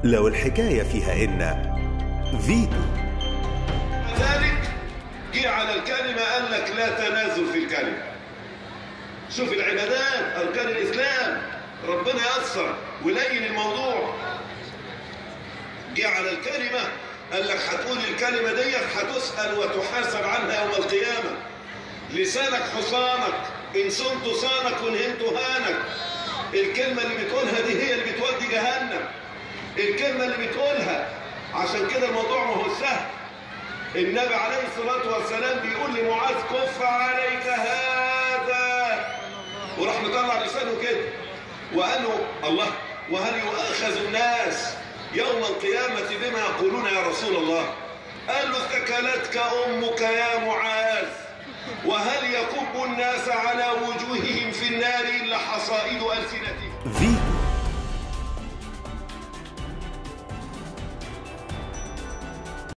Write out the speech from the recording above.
لو الحكاية فيها إن فيتو ذلك جه على الكلمة قال لك لا تنازل في الكلمة شوف العبادات أركان الإسلام ربنا يسر ولين الموضوع جه على الكلمة قال لك هتقول الكلمة ديت هتسأل وتحاسب عنها يوم القيامة لسانك حصانك إن صنت صانك وإن هانك الكلمة اللي بتقولها دي هي اللي بتودي جهنم الكلمة اللي بتقولها عشان كده الموضوع ما هو سهل النبي عليه الصلاة والسلام بيقول لمعاذ كف عليك هذا وراح مطلع لسانه كده وقال له الله وهل يؤاخذ الناس يوم القيامة بما يقولون يا رسول الله قال له ثكلتك أمك يا معاذ وهل يكب الناس على وجوههم في النار إلا حصائد ألسنتهم فيتو